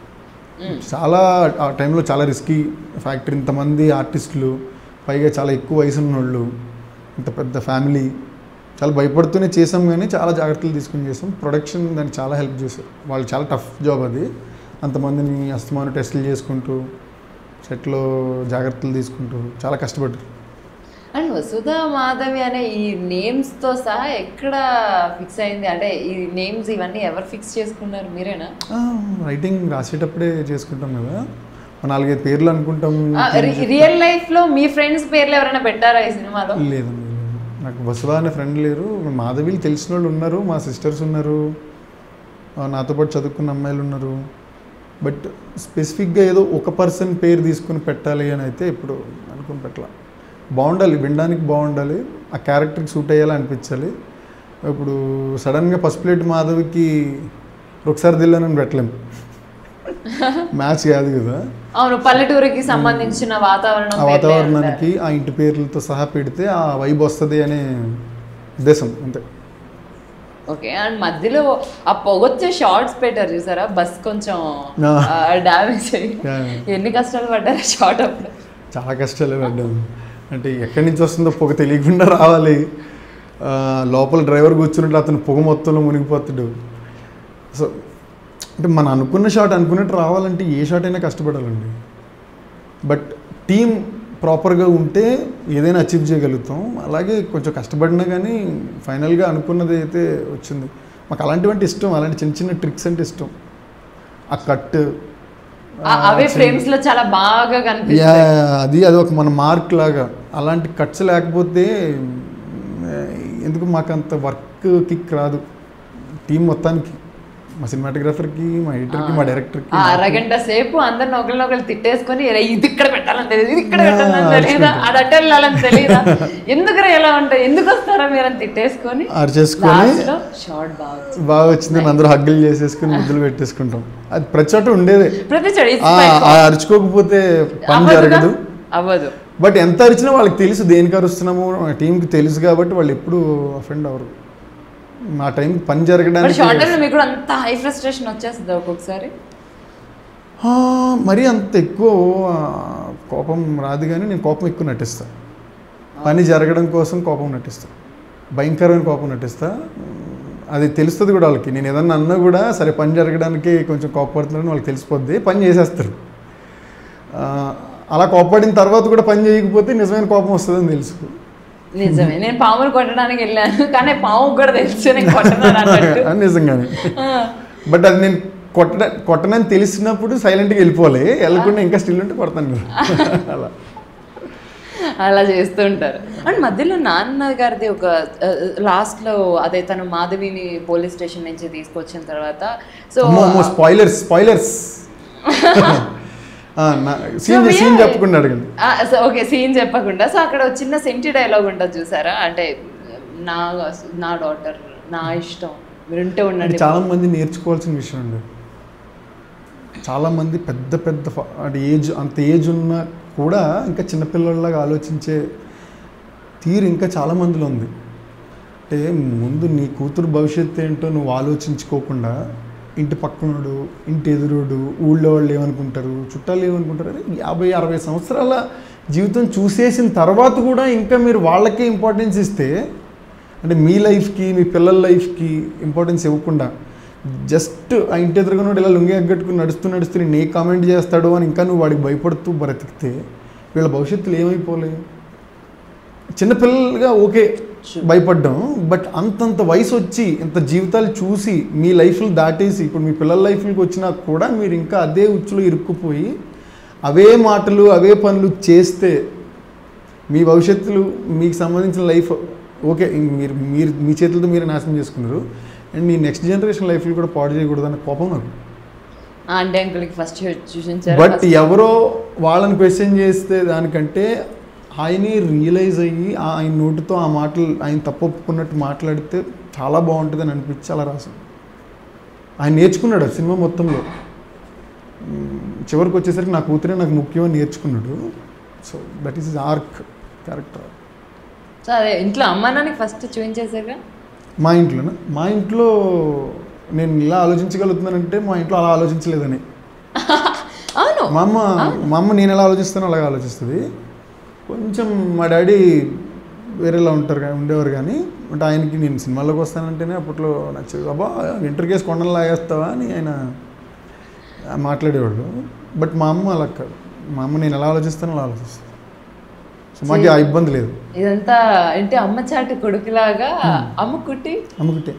చాలా ఆ టైంలో చాలా రిస్కీ ఫ్యాక్టరీ ఇంతమంది ఆర్టిస్టులు పైగా చాలా ఎక్కువ వయసు ఉన్నోళ్ళు ఇంత పెద్ద ఫ్యామిలీ చాలా భయపడుతూనే చేసాం కానీ చాలా జాగ్రత్తలు తీసుకుని చేసాం ప్రొడక్షన్ దానికి చాలా హెల్ప్ చేశారు వాళ్ళు చాలా టఫ్ జాబ్ అది అంతమందిని అస్తమాను టెస్టులు చేసుకుంటూ సెట్లో జాగ్రత్తలు తీసుకుంటూ చాలా కష్టపడ్డారు అండ్ వసుధ మాధవి అనే ఈ నేమ్స్ తో సహా ఎక్కడ ఫిక్స్ అయింది అంటే ఈ నేమ్స్ ఇవన్నీ ఎవరు ఫిక్స్ చేసుకున్నారు మీరేనా రైటింగ్ రాసేటప్పుడే చేసుకుంటాం కదా ఒక నాలుగైదు పేర్లు అనుకుంటాం రియల్ లైఫ్ లో మీ ఫ్రెండ్స్ పేర్లు ఎవరైనా పెట్టారా ఈ సినిమాలో లేదండి లేదు. నాకు వసుధ అనే ఫ్రెండ్ లేరు మాధవిలు తెలిసిన వాళ్ళు ఉన్నారు మా సిస్టర్స్ ఉన్నారు ఆ, నాతో పాటు చదువుకున్న అమ్మాయిలు ఉన్నారు బట్ స్పెసిఫిక్గా ఏదో ఒక పర్సన్ పేరు తీసుకుని పెట్టాలి అని అయితే ఇప్పుడు అనుకుని పెట్టాల బాగుండాలి వినడానికి బాగుండాలి ఆ క్యారెక్టర్కి సూట్ అయ్యేలా అనిపించాలి ఇప్పుడు సడన్గా ఫస్ట్ ప్లేట్ మాధవికి ఒకసారి దిల్లని పెట్టలేం మ్యాచ్ కాదు కదా అవును పల్లెటూరుకి సంబంధించిన వాతావరణం ఆ పేర్లే అంటారు. వాతావరణానికి ఆ ఇంటి పేర్లతో సహా పెడితే ఆ వైబ్ వస్తుంది అనే ఉద్దేశం అంతే ఓకే అండ్ మధ్యలో ఆ పొగొచ్చే షార్ట్స్ పెట్టారు చూసారా బస్ కొంచెం ఆ. డ్యామేజ్ అయ్యి Yeah. ఎన్ని కష్టాలు పడ్డారా షార్ట్ అప్పుడు చాలా కష్టాలే పడ్డాం అంటే ఎక్కడి నుంచి వస్తుందో పొగ తెలియకుండా రావాలి ఆ, లోపల డ్రైవర్ కూర్చున్నట్టు అతను పొగ మొత్తంలో మునిగిపోతాడు సో అంటే మనం అనుకున్న షాట్ అనుకున్నట్టు రావాలంటే ఏ షాట్ అయినా కష్టపడాలండి బట్ టీం ప్రాపర్గా ఉంటే ఏదైనా అచీవ్ చేయగలుగుతాం అలాగే కొంచెం కష్టపడినా కానీ ఫైనల్గా అనుకున్నది అయితే వచ్చింది మాకు అలాంటివంటే ఇష్టం అలాంటి చిన్న చిన్న ట్రిక్స్ అంటే ఇష్టం ఆ కట్ ఆ- అవే ఫ్రేమ్స్ లో చాలా బాగా యా కనిపిస్తాయి అది అది ఒక మన మార్క్ లాగా అలాంటి కట్స్ లేకపోతే మ్, ఎందుకు మాకు అంత వర్క్ కిక్ రాదు టీం మొత్తానికి మా సినిమాటోగ్రాఫర్కి మా ఎడిటర్కి మా డైరెక్టర్కి ఆ అరగంట సేపు అందరిని ఒకరిని ఒకరు తిట్టేసుకొని "రే, ఇది ఇక్కడ పెట్టాలని తెలియదు ఇది ఇక్కడ Yeah, పెట్టాలని తెలియదా అరుచుకుంటా. అది అట్ట వెళ్ళాలని తెలియదా ఎందుకు ఎలా ఉంటాయి ఎందుకు వస్తారా మీరు అని తిట్టేసుకొని అరిచేసుకొని లాస్ట్ లో షార్ట్ బాగా వచ్చింది. బాగా వచ్చిందని అందరూ హగ్గులు చేసేసుకుని ముద్దులు పెట్టేసుకుంటాం అది ప్రతి చోట ఉండేదే ప్రతి చోట it's ఆ, my ఆ fault. అరుచుకోకపోతే పని అవ్వదుగా? జరగదు అవ్వదు బట్ ఎంత అరిచినా వాళ్ళకి తెలుసు దేనికి అరుస్తున్నాము మా టీంకి తెలుసు కాబట్టి వాళ్ళు ఎప్పుడు అఫెండ్ అవ్వరు మా టైం పని బట్ జరగడానికి షార్ట్ టైంలో మీకు కూడా అంత హై ఫ్రస్ట్రేషన్ వచ్చేస్తుంది ఒక్కొక్కసారి ఆ, మరీ అంత ఎక్కువ ఆ, కోపం రాదు కానీ నేను కోపం ఎక్కువ నటిస్తా పని జరగడం కోసం కోపం నటిస్తా భయంకరమైన కోపం నటిస్తా అది తెలుస్తుంది కూడా వాళ్ళకి నేను ఏదన్నా అన్నా కూడా సరే పని జరగడానికి కొంచెం కోపడుతున్నారని వాళ్ళకి తెలిసిపోద్ది పని చేసేస్తారు ఆ, అలా కోపడిన తర్వాత కూడా పని చేయకపోతే నిజమైన కోపం వస్తుందని తెలుసు నిజమే నేను పాములు కొట్టడానికి వెళ్ళాను కానీ పాము కూడా తెలుసు నేను కొట్టనాను అన్నట్టు అని నిజంగానే ఆ. బట్ అది నేను కొట్ట కొట్టనని తెలిసినప్పుడు సైలెంట్గా వెళ్ళిపోవాలి వెళ్ళకుండా ఇంకా స్టిల్ ఉంటే కొడతాను నేను. అలా అలా చేస్తూ ఉంటారు అండ్ మధ్యలో నాన్న గారిది ఒక లాస్ట్ లో అదే తను మాధవిని పోలీస్ స్టేషన్ నుంచి తీసుకొచ్చిన తర్వాత సో అమ్మో spoilers spoilers scene So, scene yeah. చెప్పకుండా అడగండి ఓకే సీన్ చెప్పకుండా సో అక్కడ ఒక చిన్న సెంటి డైలాగ్ ఉంటుంది చూసారా అంటే నా నా డాటర్ నా ఇష్టం వింటే అది ఉండండి చాలా మంది నేర్చుకోవాల్సిన విషయం అండి చాలా మంది పెద్ద పెద్ద ఫ- అంటే ఏజ్ అంత ఏజ్ ఉన్నా కూడా ఇంకా చిన్నపిల్లల్లాగా ఆలోచించే తీరు ఇంకా చాలా మందిలో ఉంది అంటే ముందు నీ కూతురు భవిష్యత్తు ఏంటో నువ్వు ఆలోచించుకోకుండా ఇంటి పక్కనోడు ఇంటి ఎదురుడు ఊళ్ళో వాళ్ళు ఏమనుకుంటారు చుట్టాలు ఏమనుకుంటారు అరే యాభై అరవై సంవత్సరాల జీవితం చూసేసిన తర్వాత కూడా ఇంకా మీరు వాళ్ళకే ఇంపార్టెన్స్ ఇస్తే అంటే మీ లైఫ్కి మీ పిల్లల లైఫ్కి ఇంపార్టెన్స్ ఇవ్వకుండా జస్ట్ ఆ ఇంటి ఎదురుగునోడు ఇలా లుంగి అగ్గట్టుకుని నడుస్తూ నడుస్తూ నేను ఏ కామెంట్ చేస్తాడో అని ఇంకా నువ్వు వాడికి భయపడుతూ బ్రతికితే వీళ్ళ భవిష్యత్తులో ఏమైపోలే చిన్నపిల్లలుగా ఓకే భయపడ్డాం బట్ అంతంత వయసు వచ్చి ఇంత జీవితాలు చూసి మీ లైఫ్లు దాటేసి ఇప్పుడు మీ పిల్లల లైఫ్కి వచ్చినా కూడా మీరు ఇంకా అదే ఉచ్చులో ఇరుక్కుపోయి అవే మాటలు అవే పనులు చేస్తే మీ భవిష్యత్తులు మీకు సంబంధించిన లైఫ్ ఓకే ఇంక మీరు మీరు మీ చేతులతో మీరు నాశనం చేసుకున్నారు అండ్ మీ నెక్స్ట్ జనరేషన్ లైఫ్లు కూడా పాడు చేయకూడదు అన్న కోపం నాకు ఆంటీ అంకుల్కి ఫస్ట్ చూసించారు బట్ ఎవరో వాళ్ళని క్వశ్చన్ చేస్తే దానికంటే ఆయనే రియలైజ్ అయ్యి ఆ- ఆయన నోటితో ఆ మాటలు ఆయన తప్పు ఒప్పుకున్నట్టు మాట్లాడితే చాలా బాగుంటుంది అని అనిపించి అలా రాశాను ఆయన నేర్చుకున్నాడు ఆ సినిమా మొత్తంలో మ్, చివరికి వచ్చేసరికి నా కూతురే నాకు ముఖ్యం అని నేర్చుకున్నాడు so that is arc character so అదే ఇంట్లో అమ్మ నాన్నకి ఫస్ట్ చూపించేసారుగా మా ఇంట్లోనా మా ఇంట్లో నేను ఇలా ఆలోచించగలుగుతున్నానంటే మా ఇంట్లో అలా ఆలోచించలేదని అవును మా అమ్మ మా అమ్మ నేను ఎలా ఆలోచిస్తానో అలాగే ఆలోచిస్తుంది కొంచెం మా డాడీ వేరేలా ఉంటారు కానీ ఉండేవారు కానీ అంటే ఆయనకి నేను సినిమాల్లోకి వస్తానంటేనే అప్పట్లో నచ్చదు అబ్బా ఇంటర్ కేసు కొండలు లాగేస్తావా అని ఆయన మాట్లాడేవాళ్ళు బట్ మా అమ్మ అలా కాదు మా అమ్మ నేను ఎలా ఆలోచిస్తానో అలా ఆలోచిస్తాను సో మాకు ఆ ఇబ్బంది లేదు ఇదంతా అంటే అమ్మ చాటు కొడుకులాగా అమ్మ కుట్టి అమ్మకుంటే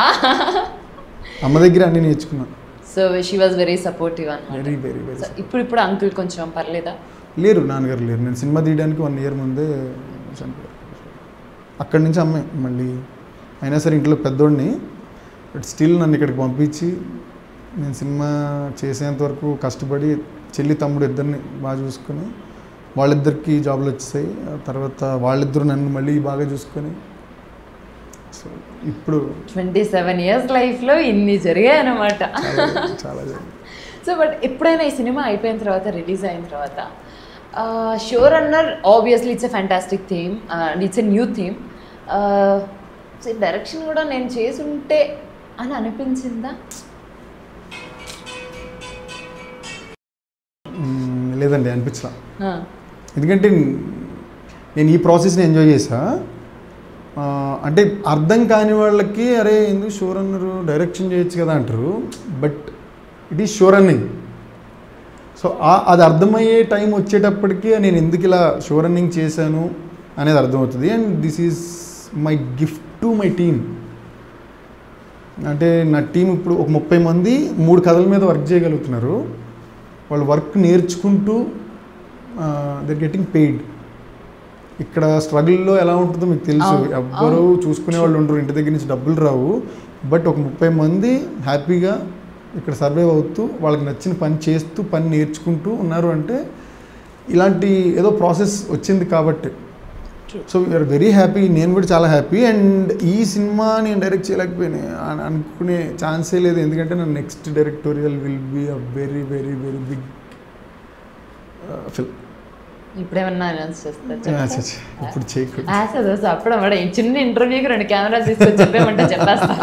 అమ్మ దగ్గర అన్నీ నేర్చుకున్నాను so she was very supportive అనమాట వెరీ వెరీ వెరీ సో ఇప్పుడు ఇప్పుడు అంకుల్ కొంచెం పర్లేదా లేరు నాన్నగారు లేరు నేను సినిమా తీయడానికి వన్ ఇయర్ ముందే చనిపోయారు అక్కడి నుంచి అమ్మాయి మళ్ళీ అయినా సరే ఇంట్లో పెద్దోడిని బట్ స్టిల్ నన్ను ఇక్కడికి పంపించి నేను సినిమా చేసేంత వరకు కష్టపడి చెల్లి తమ్ముడు ఇద్దరిని బాగా చూసుకొని వాళ్ళిద్దరికి జాబ్లు వచ్చాయి ఆ తర్వాత వాళ్ళిద్దరు నన్ను మళ్ళీ బాగా చూసుకొని సో ఇప్పుడు ట్వంటీ సెవెన్ ఇయర్స్ లైఫ్లో ఇన్ని జరిగాయి అనమాట చాలా చాలా జరిగింది. సో బట్ ఎప్పుడైనా ఈ సినిమా అయిపోయిన తర్వాత రిలీజ్ అయిన తర్వాత show runner obviously it's a fantastic theme it's a new theme direction కూడా నేను చేసుంటే అని అనిపించిందా మ్మ్, లేదండి అనిపించలా ఆ, ఎందుకంటే నేను ఈ ప్రాసెస్ని ఎంజాయ్ చేసా ఆ, అంటే అర్థం కాని వాళ్ళకి అరే ఎందుకు షోర్ అన్నారు డైరెక్షన్ చేయొచ్చు కదా అంటారు but it is show running so అది అర్థమయ్యే టైం వచ్చేటప్పటికి నేను ఎందుకు ఇలా షో రన్నింగ్ చేశాను అనేది అర్థమవుతుంది and this is my gift to my team అంటే నా టీం ఇప్పుడు ఒక ముప్పై మంది మూడు కథల మీద వర్క్ చేయగలుగుతున్నారు వాళ్ళు వర్క్ నేర్చుకుంటూ దర్ గెటింగ్ పెయిడ్ ఇక్కడ స్ట్రగుల్లో ఎలా ఉంటుందో మీకు తెలుసు అవును, ఎవ్వరు చూసుకునే వాళ్ళు ఉండరు ఇంటి దగ్గర నుంచి డబ్బులు రావు బట్ ఒక ముప్పై మంది హ్యాపీగా ఇక్కడ సర్వైవ్ అవుతూ వాళ్ళకి నచ్చిన పని చేస్తూ పని నేర్చుకుంటూ ఉన్నారు అంటే ఇలాంటి ఏదో ప్రాసెస్ వచ్చింది కాబట్టి సో వీఆర్ వెరీ హ్యాపీ నేను కూడా చాలా హ్యాపీ అండ్ ఈ సినిమా నేను డైరెక్ట్ చేయలేకపోయినా అని అనుకునే ఛాన్సే లేదు ఎందుకంటే నా next directorial will be a very very very big film ఇప్పుడేమన్నా అనౌన్స్ చేస్తా ఆ, చ, చ, ఇప్పుడు చేయకూడదు ఆసే అప్పుడు అక్కడ చిన్న ఇంటర్వ్యూకి రెండు కెమెరాలు తీసుకొని చెప్పేమంటే చెప్పేస్తా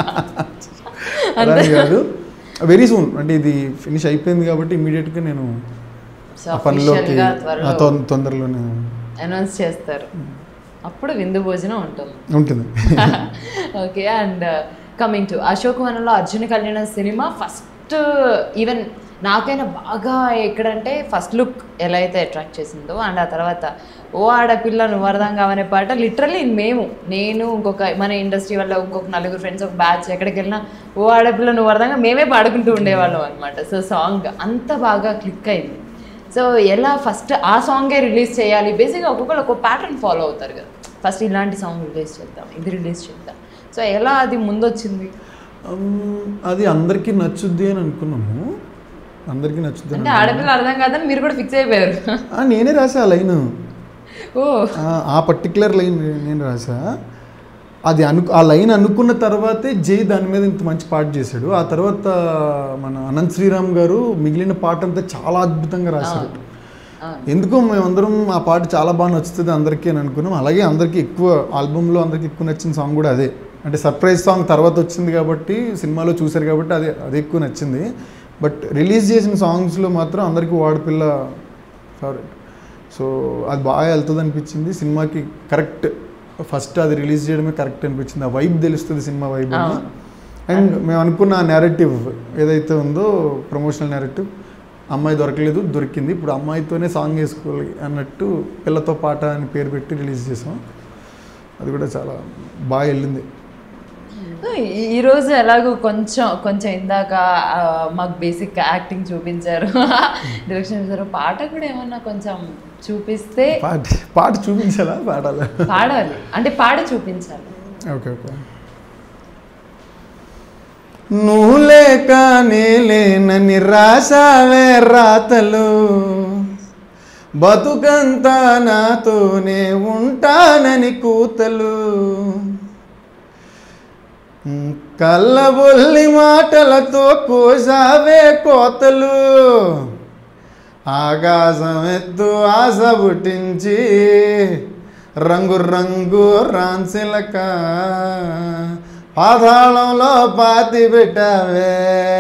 అలా అని కాదు వెరీ సూన్ అంటే ఇది ఫినిష్ అయిపోయింది కాబట్టి ఇమీడియట్గా నేను సో ఆ పనిలోకి అఫీషియల్గా ఆ, త్వరలో తొం- తొందరలోనే అనౌన్స్ చేస్తారు అప్పుడు విందు భోజనం ఉంటుంది ఉంటుంది okay and coming to Ashok వనంలో Arjun Kalyan cinema first even నాకైనా బాగా ఎక్కడంటే ఫస్ట్ లుక్ ఎలా అయితే అట్రాక్ట్ చేసిందో అండ్ ఆ తర్వాత ఓ ఆడపిల్ల నువ్వు అర్థం కావనే పాట లిటరల్లీ మేము నేను ఇంకొక మన ఇండస్ట్రీ వల్ల ఇంకొక నలుగురు ఫ్రెండ్స్ ఒక బ్యాచ్ ఎక్కడికి వెళ్ళినా ఓ ఆడపిల్ల నువ్వు అర్థంగా మేమే పాడుకుంటూ ఉండేవాళ్ళం అనమాట సో సాంగ్ అంత బాగా క్లిక్ అయింది సో ఎలా ఫస్ట్ ఆ సాంగే రిలీజ్ చేయాలి బేసిక్గా ఒక్కొక్కరు ఒక్కొక్క ప్యాటర్న్ ఫాలో అవుతారు కదా ఫస్ట్ ఇలాంటి సాంగ్ రిలీజ్ చేద్దాం ఇది రిలీజ్ చేద్దాం సో ఎలా అది ముందొచ్చింది Um, అది అందరికీ నచ్చుద్ది అని అనుకున్నాము అందరికీ నచ్చుద్ది అని అంటే ఆడపిల్ల అర్థం కాదని మీరు కూడా ఫిక్స్ అయిపోయారు ఆ, నేనే రాసా ఆ లైన్ ఓ ఆ పర్టికులర్ లైన్ నేను రాసా అది అను ఆ లైన్ అనుకున్న తర్వాతే జై దాని మీద ఇంత మంచి పాట చేశాడు ఆ తర్వాత మన అనంత్ శ్రీరామ్ గారు మిగిలిన పాట అంతా చాలా అద్భుతంగా రాశారు అవును. ఎందుకో మేమందరం ఆ పాట చాలా బాగా నచ్చుతుంది అందరికీ అని అనుకున్నాం అలాగే అందరికీ ఎక్కువ ఆల్బంలో అందరికీ ఎక్కువ నచ్చిన సాంగ్ కూడా అదే అంటే సర్ప్రైజ్ సాంగ్ తర్వాత వచ్చింది కాబట్టి సినిమాలో చూశారు కాబట్టి అదే అది ఎక్కువ నచ్చింది బట్ రిలీజ్ చేసిన సాంగ్స్లో మాత్రం అందరికీ వాడపిల్ల ఫేవరెట్ సో అది బాగా వెళ్తుంది అనిపించింది సినిమాకి కరెక్ట్ ఫస్ట్ అది రిలీజ్ చేయడమే కరెక్ట్ అనిపించింది ఆ వైబ్ తెలుస్తుంది సినిమా వైబ్ అని అవును. అండ్ మేము అనుకున్న నేరేటివ్ ఏదైతే ఉందో ప్రమోషనల్ నేరేటివ్ అమ్మాయి దొరకలేదు దొరికింది ఇప్పుడు అమ్మాయితోనే సాంగ్ వేసుకోవాలి అన్నట్టు పిల్లతో పాట అని పేరు పెట్టి రిలీజ్ చేసాం అది కూడా చాలా బాగా వెళ్ళింది ఈ- ఈ రోజు ఎలాగో కొంచెం కొంచెం ఇందాక ఆ, మాకు బేసిక్ యాక్టింగ్ చూపించారు డైరెక్షన్ చూసారు పాట కూడా ఏమన్నా కొంచెం చూపిస్తే పాట పాట చూపించాలా పాడాలా పాడాలి అంటే పాడి చూపించాలి ఓకే ఓకే నువ్వు లేక నేలేనని రాసావే రాతలు బతుకంతా నాతోనే ఉంటానని కూతలు కళ్ళబొల్లి మాటలతో కోసావే కోతలు ఆకాశం ఎత్తు ఆశ పుట్టించి రంగు రంగు రాన్సిలక పాతాళంలో పాతి పెట్టావే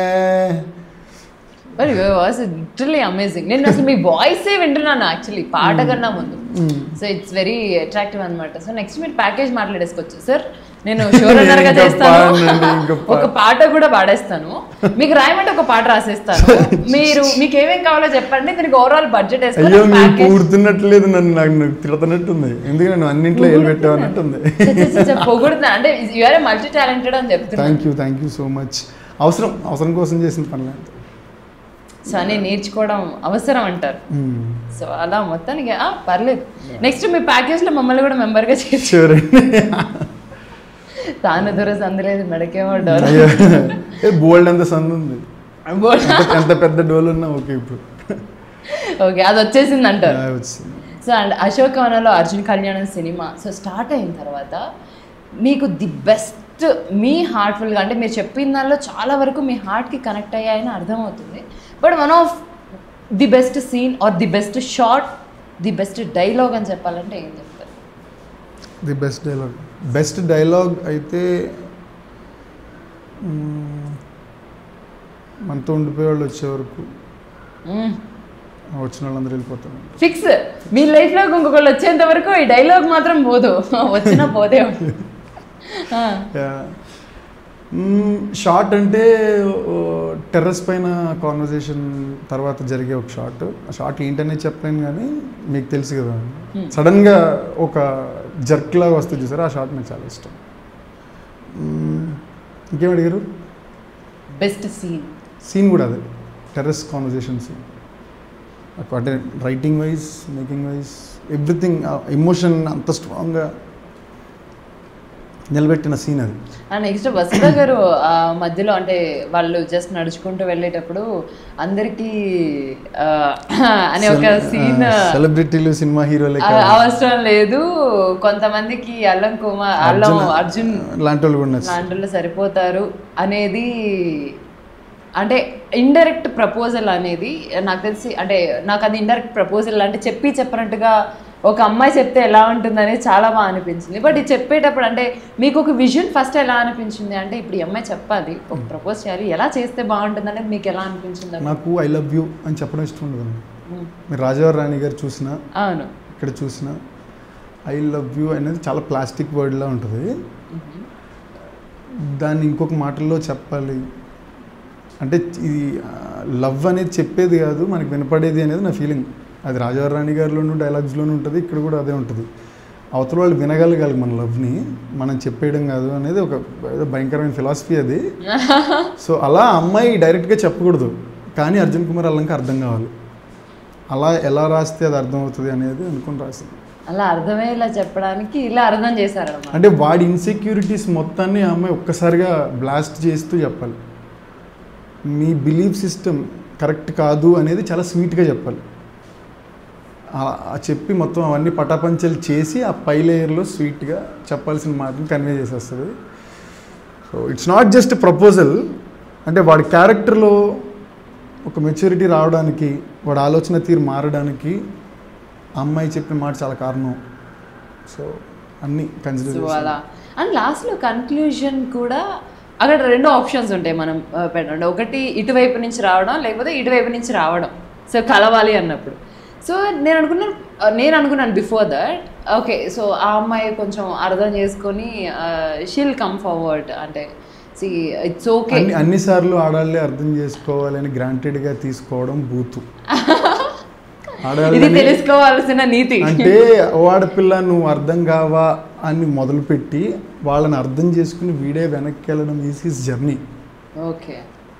బట్ వాస్ లిటరలీ అమేజింగ్ నేను అసలు మీ వాయిసే వింటున్నాను యాక్చువల్లీ పాట కన్నా ముందు సో ఇట్స్ వెరీ అట్రాక్టివ్ అనమాట సో నెక్స్ట్ మీరు ప్యాకేజ్ మాట్లాడేసుకోవచ్చు సార్ నేను షోర్ గా ఇంకా చేస్తాను పాడనండి, ఇంకా పా- ఒక పాట కూడా పాడేస్తాను మీకు రాయమంటే ఒక పాట రాసేస్తాను మీరు మీకు ఏమేం కావాలో చెప్పండి దీనికి ఓవరాల్ బడ్జెట్ అయ్యో వేసుకొని మీరు ప్యాకేజ్ పూడుతున్నట్లేదు నన్ను నాకు నాకు తిడుతున్నట్టుంది ఎందుకంటే నేను అన్నింట్లో ఏలు పెట్టావు అన్నట్టుంది పొగుడుతున్నా అంటే యూఆర్ మల్టీ టాలెంటెడ్ అని చెప్తున్నా thank you thank you so much అవసరం అవసరం కోసం చేసిన పనులు సో అని నేర్చుకోవడం అవసరం అంటారు సో అలా మొత్తానికి ఆ, పర్లేదు నెక్స్ట్ మీ ప్యాకేజ్ లో మమ్మల్ని కూడా మెంబర్ గా చేర్చు షూర్ తాను దూర సందలేదు మెడకేమో డోర్ అయ్యో ఏ బోల్డ్ అంత సందు ఉంది ఎంత ఎంత పెద్ద డోల్ ఉన్నా ఓకే ఇప్పుడు ఓకే అది వచ్చేసింది అంటారు ఆ, వచ్చింది సో అండ్ అశోక్ వనంలో అర్జున్ కళ్యాణం సినిమా సో స్టార్ట్ అయిన తర్వాత మీకు ది బెస్ట్ మీ హార్ట్ఫుల్గా అంటే మీరు చెప్పిన దానిలో చాలా వరకు మీ హార్ట్కి కనెక్ట్ అయ్యాయని అర్థమవుతుంది but one of the best scene or the best shot the best dialogue అని చెప్పాలంటే ఏం చెప్తారు the best dialogue best dialogue అయితే మ్మ్, మనతో ఉండిపోయే వాళ్ళు వచ్చే వరకు వచ్చిన వాళ్ళందరూ వెళ్ళిపోతారు ఫిక్స్ మీ లైఫ్లో ఇంకొకళ్ళు వచ్చేంత వరకు ఈ డైలాగ్ మాత్రం పోదు వచ్చినా పోతే షార్ట్ అంటే టెర్రస్ పైన కాన్వర్జేషన్ తర్వాత జరిగే ఒక షార్ట్ ఆ షార్ట్ ఏంటనేది చెప్పలేను కానీ మీకు తెలుసు కదా సడన్గా ఒక జర్క్ లాగా వస్తుంది చూసారా ఆ షార్ట్ నాకు చాలా ఇష్టం మ్మ్, ఇంకేం అడిగారు బెస్ట్ సీన్ సీన్ కూడా అదే టెర్రస్ కాన్వర్జేషన్ సీన్ అంటే writing wise making wise everything emotion అంత స్ట్రాంగ్గా నిలబెట్టిన సీన్ అది అండ్ నెక్స్ట్ వసుధ గారు ఆ మధ్యలో అంటే వాళ్ళు జస్ట్ నడుచుకుంటూ వెళ్ళేటప్పుడు అందరికీ ఆ, అనే ఒక సీన్ సెలబ్రిటీలు సినిమా హీరోలే అవసరం లేదు కొంతమందికి అల్లం కుమార్ అల్లం అర్జున్ లాంటి వాళ్ళు కూడా నచ్చారు లాంటిలో సరిపోతారు అనేది అంటే ఇండైరెక్ట్ ప్రపోజల్ అనేది నాకు తెలిసి అంటే నాకు అది ఇండైరెక్ట్ ప్రపోజల్ అంటే చెప్పి చెప్పినట్టుగా ఒక అమ్మాయి చెప్తే ఎలా ఉంటుంది అనేది చాలా బాగా అనిపించింది బట్ ఇది చెప్పేటప్పుడు అంటే మీకు ఒక విజన్ ఫస్ట్ ఎలా అనిపించింది అంటే ఇప్పుడు ఈ అమ్మాయి చెప్పాలి ఒక ప్రపోజ్ చేయాలి ఎలా చేస్తే బాగుంటుంది అనేది మీకు ఎలా అనిపించింది నాకు ఐ లవ్ యూ అని చెప్పడం ఇష్టం ఉండదు మీరు రాజావారి రాణి గారు చూసినా అవును ఇక్కడ చూసిన ఐ లవ్ యూ అనేది చాలా ప్లాస్టిక్ వర్డ్లా ఉంటుంది దాన్ని ఇంకొక మాటల్లో చెప్పాలి అంటే ఇది లవ్ అనేది చెప్పేది కాదు మనకి వినపడేది అనేది నా ఫీలింగ్ అది రాజావారి రాణి గారిలోనూ డైలాగ్స్లోనూ ఉంటుంది ఇక్కడ కూడా అదే ఉంటుంది అవతల వాళ్ళు వినగలగాలి మన లవ్ని మనం చెప్పేయడం కాదు అనేది ఒక ఏదో భయంకరమైన ఫిలాసఫీ అది సో అలా అమ్మాయి డైరెక్ట్గా చెప్పకూడదు కానీ అర్జున్ కుమార్ అల్లంకి అర్థం కావాలి అలా ఎలా రాస్తే అది అర్థం అవుతుంది అనేది అనుకుని రాసింది అలా అర్థమయ్యేలా చెప్పడానికి ఇలా అర్థం చేశారన్నమాట అంటే వాడి ఇన్సెక్యూరిటీస్ మొత్తాన్ని ఆ అమ్మాయి ఒక్కసారిగా బ్లాస్ట్ చేస్తూ చెప్పాలి మీ బిలీఫ్ సిస్టమ్ కరెక్ట్ కాదు అనేది చాలా స్వీట్గా చెప్పాలి ఆ- ఆ చెప్పి మొత్తం అవన్నీ పటాపంచలు చేసి ఆ పై లేయర్లో స్వీట్గా చెప్పాల్సిన మాటను కన్వే చేసేస్తుంది so it's not just proposal అంటే వాడి క్యారెక్టర్లో ఒక మెచ్యూరిటీ రావడానికి వాడి ఆలోచన తీరు మారడానికి ఆ అమ్మాయి చెప్పిన మాట చాలా కారణం సో అన్నీ కన్సిడర్ సో అలా అండ్ లాస్ట్లో కన్క్లూజన్ కూడా అక్కడ రెండు ఆప్షన్స్ ఉంటాయి మనం ఆ, పెట్టండి ఒకటి ఇటువైపు నుంచి రావడం లేకపోతే ఇటువైపు నుంచి రావడం సో కలవాలి అన్నప్పుడు సో నేను అనుకున్నాను ఆ, నేను అనుకున్నాను బిఫోర్ దట్ ఓకే సో ఆ అమ్మాయి కొంచెం అర్థం చేసుకొని షీల్ కమ్ ఫార్వర్డ్ అంటే సి ఇట్స్ ఓకే అన్ని అన్నిసార్లు ఆడాళ్ళే అర్థం చేసుకోవాలని గ్రాంటెడ్గా తీసుకోవడం బూతు ఇది ఆడాళ్ళని తెలుసుకోవాల్సిన నీతి అంటే ఓ ఆడపిల్ల నువ్వు అర్థం కావా అని మొదలుపెట్టి వాళ్ళని అర్థం చేసుకుని వీడే వెనక్కి వెళ్ళడం is his journey okay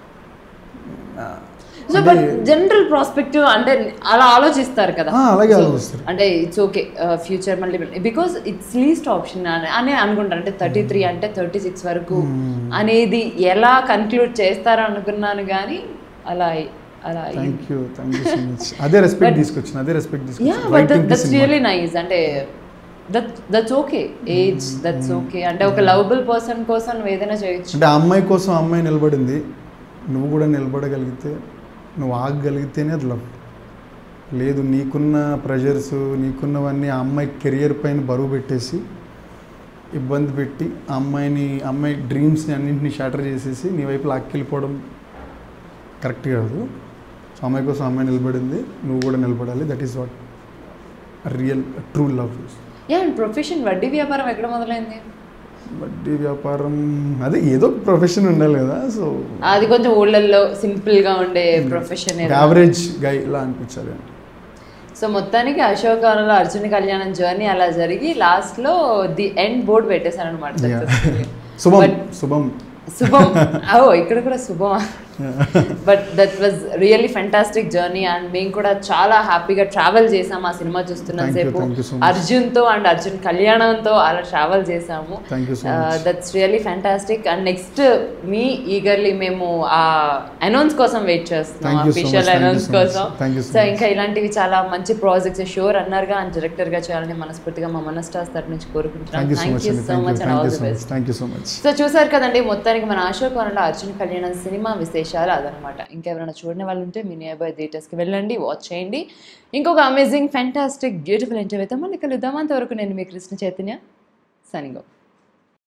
so but general prospective అంటే అలా ఆలోచిస్తారు కదా అలాగే So, ఆలోచిస్తారు అంటే ఇట్స్ ఓకే ఫ్యూచర్ మళ్ళీ బికాస్ ఇట్స్ లీస్ట్ ఆప్షన్ అని అనుకుంటారు అంటే థర్టీ త్రీ అంటే థర్టీ సిక్స్ వరకు అనేది ఎలా కన్క్లూడ్ చేస్తారో అనుకున్నాను కానీ అలా అలా thank you thank you so much అదే రెస్పెక్ట్ తీసుకొచ్చిన అదే రెస్పెక్ట్ యా తీసుకొచ్చిన but writing that's really nice అంటే that that's okay age that's okay అంటే ఒక లవబుల్ పర్సన్ కోసం నువ్వు ఏదైనా చేయొచ్చు అంటే ఆ అమ్మాయి కోసం ఆ అమ్మాయి నిలబడింది నువ్వు కూడా నిలబడగలిగితే నువ్వు ఆగగలిగితేనే అది లవ్ లేదు నీకున్న ప్రెషర్స్ నీకున్నవన్నీ ఆ అమ్మాయి కెరియర్ పైన బరువు పెట్టేసి ఇబ్బంది పెట్టి ఆ అమ్మాయిని ఆ అమ్మాయి డ్రీమ్స్ని అన్నింటినీ షాటర్ చేసేసి నీ వైపు లాక్కెళ్ళిపోవడం కరెక్ట్ కాదు సో అమ్మాయి కోసం అమ్మాయి నిలబడింది నువ్వు కూడా నిలబడాలి that is what real true love yeah and profession వడ్డీ వ్యాపారం ఎక్కడ మొదలైంది వడ్డీ వ్యాపారం అదే ఏదో ప్రొఫెషన్ ఉండాలి కదా సో అది కొంచెం ఊళ్ళల్లో సింపుల్ గా ఉండే ప్రొఫెషన్ యావరేజ్ గై ఇలా అనిపించాలి అంటే సో మొత్తానికి అశోకవనంలో అర్జున్ కళ్యాణం జర్నీ అలా జరిగి లాస్ట్ లో ది ఎండ్ బోర్డ్ పెట్టేశారనమాట శుభం శుభం శుభం ఓ ఇక్కడ కూడా శుభం but that was really fantastic journey and మేము కూడా చాలా హ్యాపీగా ట్రావెల్ చేసాము ఆ సినిమా చూస్తున్న Thank you, సేపు thank you so much. అర్జున్తో అండ్ అర్జున్ కళ్యాణంతో అలా ట్రావెల్ చేసాము thank you so much that's really fantastic and next మీ ఈగర్లీ మేము ఆ అనౌన్స్ కోసం వెయిట్ చేస్తున్నాం Thank you so official much, thank you announce so much, కోసం thank you so so much. ఇంకా ఇలాంటివి చాలా మంచి ప్రాజెక్ట్స్ షోర్ అన్నారుగా అండ్ డైరెక్టర్ గా చేయాలని మనస్ఫూర్తిగా మా మన స్టార్స్ తరపు నుంచి కోరుకుంటున్నాం thank you so thank much you అండి so thank you much and all thank you the so best much thank you so much so చూసారు కదండి మొత్తానికి మన అశోకవనంలో అర్జున్ కళ్యాణం సినిమా విశేషాలు అదనమాట ఇంకెవరైనా చూడని వాళ్ళు ఉంటే మీ నియర్ బై థియేటర్స్కి వెళ్ళండి వాచ్ చేయండి ఇంకొక అమేజింగ్ ఫ్యాంటాస్టిక్ బ్యూటిఫుల్ ఇంటర్వ్యూతో మళ్ళీ కలుద్దాం అంతవరకు నేను మీ కృష్ణ చైతన్య సనిగో